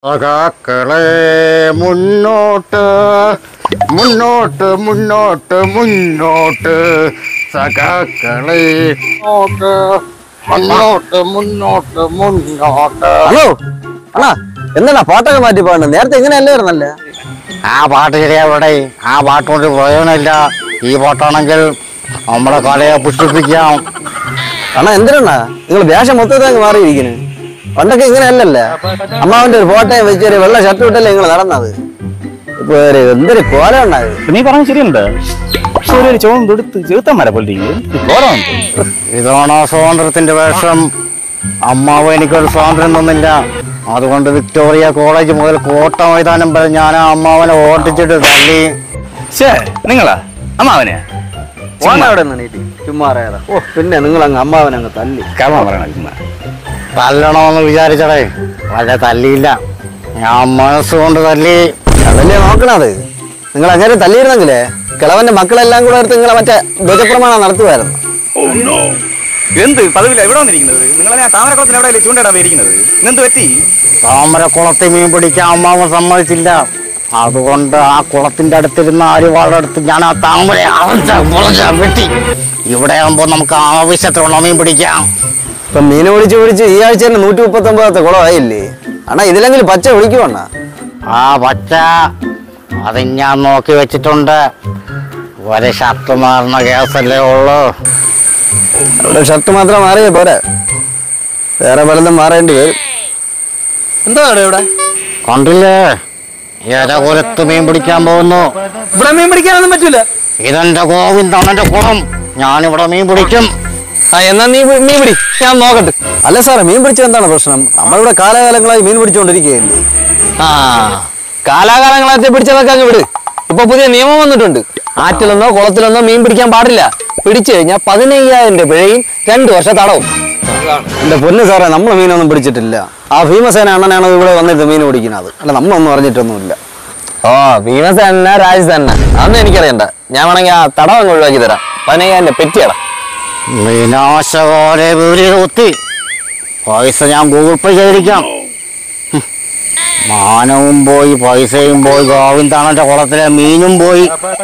സഖാക്കളെ മുന്നോട്ട് മുന്നോട്ട് മുന്നോട്ട് മുന്നോട്ട് സഖാക്കളെ മുന്നോട്ട് മുന്നോട്ട് മുന്നോട്ട് മുന്നോട്ട് ഹലോ അണ്ണാ എന്താ പാട്ടൊക്കെ മാറ്റി പാടുന്നത് നേരത്തെ ഇങ്ങനെയല്ലായിരുന്നല്ലേ ആ പാട്ട് ശരിയാവിടെ ആ പാട്ട് കൊണ്ട് പ്രയോജനമില്ല ഈ പാട്ടാണെങ്കിൽ നമ്മളെ കലയെ പുഷ്ടിപ്പിക്കാം അണ്ണാ എന്തിനാ നിങ്ങൾ വേഷം മൊത്തത്തിൽ അങ്ങ് മാറിയിരിക്കുന്നു പണ്ടൊക്കെ ഇങ്ങനെയല്ലല്ലേ അമ്മാവന്റെ ഒരു ഫോട്ടോയും വെച്ചൊരു വെള്ള ഷർട്ട് ഇട്ടല്ലേ നിങ്ങൾ നടന്നത് ഇപ്പൊ ഒരു എന്തൊരു കോല ഉണ്ടായത് നീ പറഞ്ഞ ശരിയുണ്ട് പക്ഷെ ഒരു ചോദ്യം തൊടുത്ത് ചെറുത്തന്മാരെ പോലെ ഇതാണോ സ്വാതന്ത്ര്യത്തിന്റെ വേഷം അമ്മാവ് എനിക്കൊരു സ്വാതന്ത്ര്യം തന്നില്ല അതുകൊണ്ട് വിക്ടോറിയ കോളേജ് മുതൽ കോട്ട മൈതാനം വരെ ഞാൻ ആ അമ്മാവനെ ഓട്ടിച്ചിട്ട് തള്ളി ശേ നിങ്ങളാ അമ്മാവനെ ഓണ അവിടെ നിന്ന് നീട്ടി ചുമ്മാ അറിയാതെ ഓ പിന്നെ നിങ്ങൾ അങ്ങ് അമ്മാവനെ അങ്ങ് തല്ലി കർമ്മ പറയണ ചുമ്മാ തല്ലണമെന്ന് വിചാരിച്ചടേ പക്ഷെ തല്ലിയില്ല ഞാൻ മനസ്സുകൊണ്ട് തല്ലി അതല്ലേ നോക്കണത് നിങ്ങൾ അങ്ങനെ തല്ലിയിരുന്നെങ്കിലേ കിളവന്റെ മക്കളെല്ലാം കൂടെ എടുത്ത് നിങ്ങളെ മറ്റേ ധ്വജപ്രമാണം നടത്തുമായിരുന്നു എന്ത് പതിവില്ല എവിടെ വന്നിരിക്കുന്നത് നിങ്ങളെ ഞാൻ താമരക്കുളത്തിന് എവിടെ ചൂണ്ടയിടാൻ ഇരിക്കുന്നത് ഇന്നെന്ത് പറ്റി താമരക്കുളത്തിൽ മീൻ പിടിക്കാൻ അമ്മാവൻ സമ്മതിച്ചില്ല അതുകൊണ്ട് ആ കുളത്തിന്റെ അടുത്തിരുന്ന ആര്യവാളുടെ അടുത്ത് ഞാൻ ആ താമര അറച്ച മുളച്ച വെട്ടി ഇവിടെ ആകുമ്പോ നമുക്ക് ആവശ്യത്തിനുള്ള മീൻ പിടിക്കാം ഇപ്പൊ മീൻ പിടിച്ച് പിടിച്ച് ഈ ആഴ്ച തന്നെ നൂറ്റി മുപ്പത്തി ഒമ്പതാമത്തെ കുളമായില്ലേ അണ്ണാ ഇതിലെങ്കിലും പച്ച വിളിക്കുവണ്ണ ആ പച്ച അത് ഞാൻ നോക്കി വെച്ചിട്ടുണ്ട് ഒരു ഷർട്ട് മാറുന്ന കേസല്ലേ ഉള്ളൂ അവിടെ ഷർട്ട് മാത്രം മാറിയേ പോരെ വേറെ പലതും മാറേണ്ടി വരും എന്താ ഇവിടെ കണ്ടില്ലേ ഏതകുലത്ത് മീൻ പിടിക്കാൻ പോകുന്നു ഇവിടെ മീൻ പിടിക്കാനൊന്നും പറ്റൂല ഇതെന്റെ ഗോവിന്ദാണെന്റെ കുളം ഞാനിവിടെ മീൻ പിടിക്കും ആ എന്നാ നീ പി- മീൻ പിടി ഞാൻ നോക്കട്ടെ അല്ല സാറേ മീൻ പിടിച്ചത് എന്താണ് പ്രശ്നം നമ്മളിവിടെ കാലാകാലങ്ങളായി മീൻ പിടിച്ചുകൊണ്ടിരിക്കുകയല്ലേ ആ കാലാകാലങ്ങളായിട്ട് പിടിച്ചതൊക്കെ അങ്ങ് വിട് ഇപ്പൊ പുതിയ നിയമം വന്നിട്ടുണ്ട് ആറ്റിലൊന്നോ കുളത്തിലൊന്നോ മീൻ പിടിക്കാൻ പാടില്ല പിടിച്ചു കഴിഞ്ഞാൽ പതിനയ്യായിരം രൂപ പിഴയും രണ്ടു വർഷം തടവും എന്റെ പൊന്ന് സാറേ നമ്മൾ മീനൊന്നും പിടിച്ചിട്ടില്ല ആ ഭീമസേന അണ്ണനാണ് ഇവിടെ വന്നിട്ട് മീൻ പിടിക്കുന്നത് അല്ല നമ്മളൊന്നും അറിഞ്ഞിട്ടൊന്നുമില്ല ഓ ഭീമസേന രാജസേന അതൊന്നും എനിക്കറിയണ്ട ഞാൻ വേണമെങ്കിൽ ആ തടവ് അങ്ങ് ഒഴിവാക്കി തരാം പതിനയ്യായിരം രൂപ പെറ്റിയടാ വിനാശകോരെ വീടിൽ കുത്തി പൈസ ഞാൻ ഗൂഗിൾ പേ ചെയ്തിരിക്കാം ഹും. മാനവും പോയി പൈസയും പോയി ഗോവിന്ദാണെന്റെ കുളത്തിലെ മീനും പോയി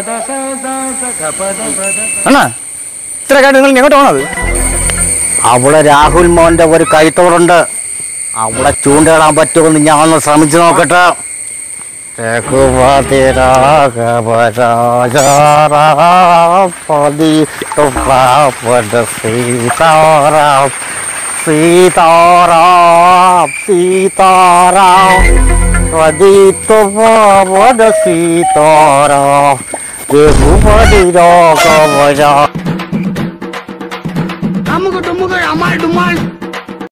അണ്ണാ ഇത്ര കാര്യം നിങ്ങൾ എങ്ങോട്ട് പോണത് അവിടെ രാഹുൽ മോന്റെ ഒരു കൈത്തോടുണ്ട് അവിടെ ചൂണ്ടയിടാൻ പറ്റുമെന്ന് ഞാൻ ഒന്ന് ശ്രമിച്ചു നോക്കട്ടെ രഘുപതി രാഘവ രാജാപതി തുപ്പാപദ സീതാറാം സീതാറാം സീതാറാം പതി തുപ്പാപദ സീതാറാം രഘുപതി രാഘവ രാ അമുക്ക് ടുമുകൾ അമാൾ ഡുമാൾ